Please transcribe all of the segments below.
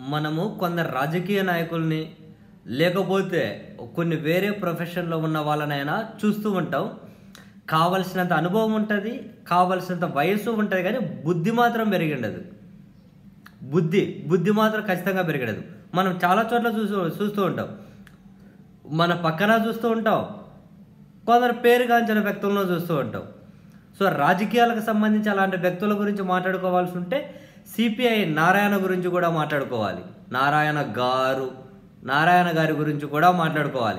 మనము కొందరు రాజకీయ నాయకుల్ని లేకపోతే కొన్ని వేరే ప్రొఫెషన్లో ఉన్న వాళ్ళనైనా చూస్తూ ఉంటాం కావలసినంత అనుభవం ఉంటుంది కావలసినంత వయస్సు ఉంటుంది కానీ బుద్ధి మాత్రం పెరిగిండదు బుద్ధి బుద్ధి మాత్రం ఖచ్చితంగా పెరగడదు మనం చాలా చోట్ల చూస్తూ చూస్తూ ఉంటాం మన పక్కన చూస్తూ ఉంటాం కొందరు పేరు కాంచిన వ్యక్తులను చూస్తూ ఉంటాం సో రాజకీయాలకు సంబంధించి అలాంటి వ్యక్తుల గురించి మాట్లాడుకోవాల్సి ఉంటే సిపిఐ నారాయణ గురించి కూడా మాట్లాడుకోవాలి నారాయణ గారు నారాయణ గారి గురించి కూడా మాట్లాడుకోవాలి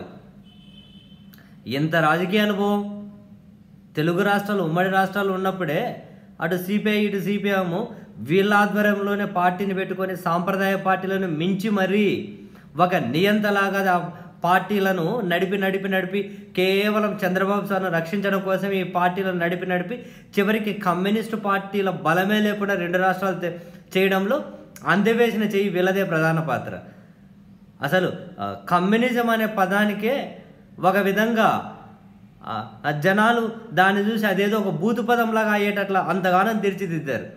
ఎంత రాజకీయ అనుభవం తెలుగు రాష్ట్రాలు ఉమ్మడి రాష్ట్రాలు ఉన్నప్పుడే అటు సిపిఐ ఇటు సిపిఎం వీళ్ళ ఆధ్వర్యంలోనే పార్టీని పెట్టుకొని సాంప్రదాయ పార్టీలను మించి మరీ ఒక నియంతలాగా ఆ పార్టీలను నడిపి నడిపి నడిపి కేవలం చంద్రబాబు సార్ను రక్షించడం కోసం ఈ పార్టీలను నడిపి నడిపి చివరికి కమ్యూనిస్టు పార్టీల బలమే లేకుండా రెండు రాష్ట్రాలు తె- చేయడంలో అందవేసిన చెయ్యి వీళ్ళదే ప్రధాన పాత్ర అసలు ఆ, కమ్యూనిజం అనే పదానికే ఒక విధంగా ఆ, ఆ జనాలు దాన్ని చూసి అదేదో ఒక బూతు పదంలాగా అయ్యేటట్లా అంతగానం తీర్చిదిద్దారు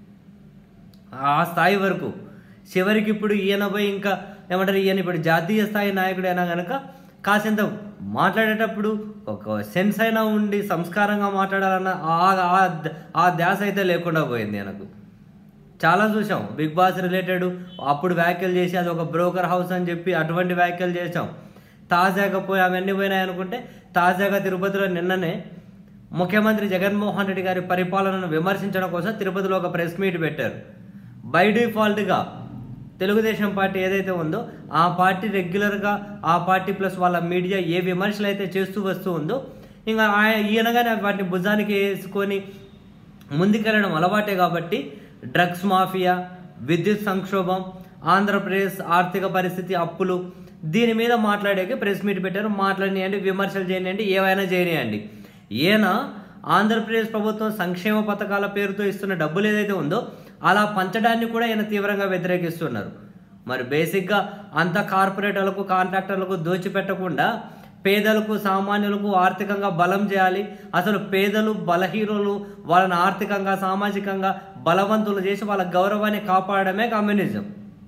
ఆ స్థాయి వరకు చివరికి ఇప్పుడు ఈయన పోయి ఇంకా ఏమంటారు ఈయన ఇప్పుడు జాతీయ స్థాయి నాయకుడు అయినా కనుక కాసింత మాట్లాడేటప్పుడు ఒక సెన్స్ అయినా ఉండి సంస్కారంగా మాట్లాడాలన్న ఆ- ఆ ఆ ధ్యాస అయితే లేకుండా పోయింది నాకు చాలా చూసాం బిగ్ బాస్ రిలేటెడ్ అప్పుడు వ్యాఖ్యలు చేసి అది ఒక బ్రోకర్ హౌస్ అని చెప్పి అటువంటి వ్యాఖ్యలు చేసాం తాజాగా పోయి అవన్నీ పోయినాయి అనుకుంటే తాజాగా తిరుపతిలో నిన్ననే ముఖ్యమంత్రి జగన్మోహన్ రెడ్డి గారి పరిపాలనను విమర్శించడం కోసం తిరుపతిలో ఒక ప్రెస్ మీట్ పెట్టారు బై డిఫాల్ట్గా తెలుగుదేశం పార్టీ ఏదైతే ఉందో ఆ పార్టీ రెగ్యులర్గా ఆ పార్టీ ప్లస్ వాళ్ళ మీడియా ఏ విమర్శలు అయితే చేస్తూ వస్తూ ఉందో ఇంకా ఆయన ఈయనగానే వాటిని భుజానికి వేసుకొని ముందుకెళ్ళడం అలవాటే కాబట్టి డ్రగ్స్ మాఫియా విద్యుత్ సంక్షోభం ఆంధ్రప్రదేశ్ ఆర్థిక పరిస్థితి అప్పులు దీని మీద మాట్లాడేకి ప్రెస్ మీట్ పెట్టారు మాట్లాడినాయండి విమర్శలు చేయనియండి ఏవైనా చేయనియండి ఈయన ఆంధ్రప్రదేశ్ ప్రభుత్వం సంక్షేమ పథకాల పేరుతో ఇస్తున్న డబ్బులు ఏదైతే ఉందో అలా పంచడాన్ని కూడా ఈయన తీవ్రంగా వ్యతిరేకిస్తున్నారు మరి బేసిక్గా అంత కార్పొరేటర్లకు కాంట్రాక్టర్లకు దోచిపెట్టకుండా పేదలకు సామాన్యులకు ఆర్థికంగా బలం చేయాలి అసలు పేదలు బలహీనులు వాళ్ళని ఆర్థికంగా సామాజికంగా బలవంతులు చేసి వాళ్ళ గౌరవాన్ని కాపాడడమే కమ్యూనిజం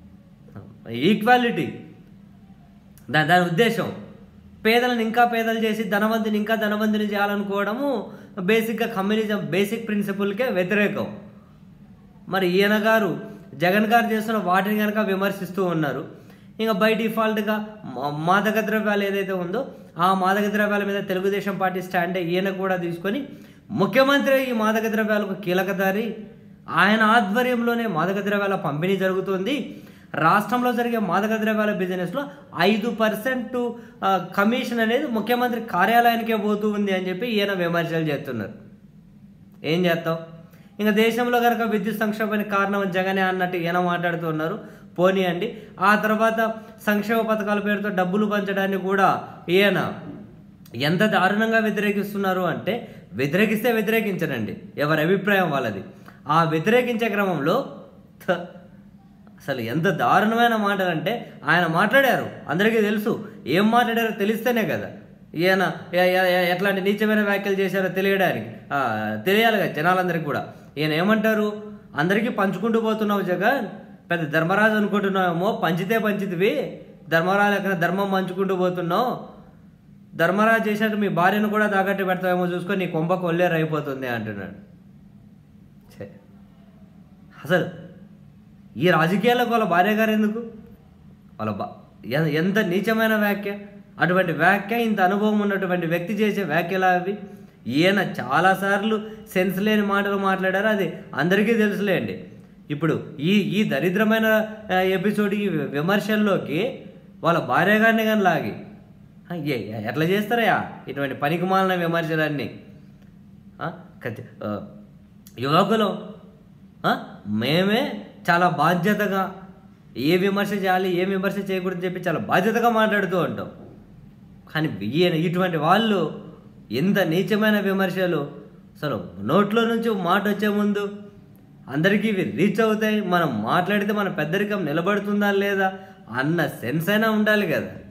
ఈక్వాలిటీ దా దాని ఉద్దేశం పేదలను ఇంకా పేదలు చేసి ధనవంతుని ఇంకా ధనవంతుని చేయాలనుకోవడము బేసిక్గా కమ్యూనిజం బేసిక్ ప్రిన్సిపల్కే వ్యతిరేకం మరి ఈయన గారు జగన్ గారు చేస్తున్న వాటిని కనుక విమర్శిస్తూ ఉన్నారు ఇంకా బై డిఫాల్ట్గా మా- మాదక ద్రవ్యాలు ఏదైతే ఉందో ఆ మాదక ద్రవ్యాల మీద తెలుగుదేశం పార్టీ స్టాండ్ ఈయన కూడా తీసుకొని ముఖ్యమంత్రి ఈ మాదక ద్రవ్యాలకు కీలకదారి ఆయన ఆధ్వర్యంలోనే మాదక ద్రవ్యాల పంపిణీ జరుగుతుంది రాష్ట్రంలో జరిగే మాదక ద్రవ్యాల బిజినెస్లో ఐదు పర్సెంట్ కమిషన్ అనేది ముఖ్యమంత్రి కార్యాలయానికే పోతూ ఉంది అని చెప్పి ఈయన విమర్శలు చేస్తున్నారు ఏం చేస్తాం ఇంకా దేశంలో కనుక విద్యుత్ సంక్షోభానికి కారణం జగనే అన్నట్టు ఈయన మాట్లాడుతున్నారు పోనీయండి ఆ తర్వాత సంక్షేమ పథకాల పేరుతో డబ్బులు పంచడాన్ని కూడా ఈయన ఎంత దారుణంగా వ్యతిరేకిస్తున్నారు అంటే వ్యతిరేకిస్తే వ్యతిరేకించనండి ఎవరి అభిప్రాయం వాళ్ళది ఆ వ్యతిరేకించే క్రమంలో థ, అసలు ఎంత దారుణమైన మాటలు అంటే ఆయన మాట్లాడారు అందరికీ తెలుసు ఏం మాట్లాడారో తెలిస్తేనే కదా ఈయన ఎ- ఎ- ఎ- ఎట్లాంటి నీచమైన వ్యాఖ్యలు చేశారో తెలియడానికి ఆ, తెలియాలి కదా జనాలందరికీ కూడా ఈయన ఏమంటారు అందరికీ పంచుకుంటూ పోతున్నావు జగన్ పెద్ద ధర్మరాజు అనుకుంటున్నావేమో పంచితే పంచితివి ధర్మరాజు ఎక్కడ ధర్మం పంచుకుంటూ పోతున్నావు ధర్మరాజు చేసినట్టు మీ భార్యను కూడా తాకట్టు పెడతావేమో చూసుకొని నీ కొంప కొల్లేరు అయిపోతుంది అంటున్నాడు ఛే. అసలు ఈ రాజకీయాలకు వాళ్ళ భార్య గారు ఎందుకు వాళ్ళ బా ఎ- ఎంత నీచమైన వ్యాఖ్య అటువంటి వ్యాఖ్య ఇంత అనుభవం ఉన్నటువంటి వ్యక్తి చేసే వ్యాఖ్యలు అవి ఈయన చాలాసార్లు సెన్స్ లేని మాటలు మాట్లాడారు అది అందరికీ తెలుసులేండి ఇప్పుడు ఈ ఈ దరిద్రమైన ఆ, ఎపిసోడ్ ఈ విమర్శల్లోకి వాళ్ళ భార్య గారిని కానీ లాగి ఆ, ఏ- ఏ- ఎట్లా చేస్తారయ్యా ఇటువంటి పనికిమాలిన విమర్శలన్నీ ఆ, ఖచ్చి- ఆ, యువకులు ఆ, మేమే చాలా బాధ్యతగా ఏ విమర్శ చేయాలి ఏ విమర్శ చేయకూడదు చెప్పి చాలా బాధ్యతగా మాట్లాడుతూ ఉంటాం కానీ ఈయన ఇటువంటి వాళ్ళు ఎంత నీచమైన విమర్శలు అసలు నోట్లో నుంచి మాట వచ్చే ముందు అందరికీ ఇవి రీచ్ అవుతాయి మనం మాట్లాడితే మన పెద్దరికం నిలబడుతుందా లేదా అన్న సెన్స్ అయినా ఉండాలి కదా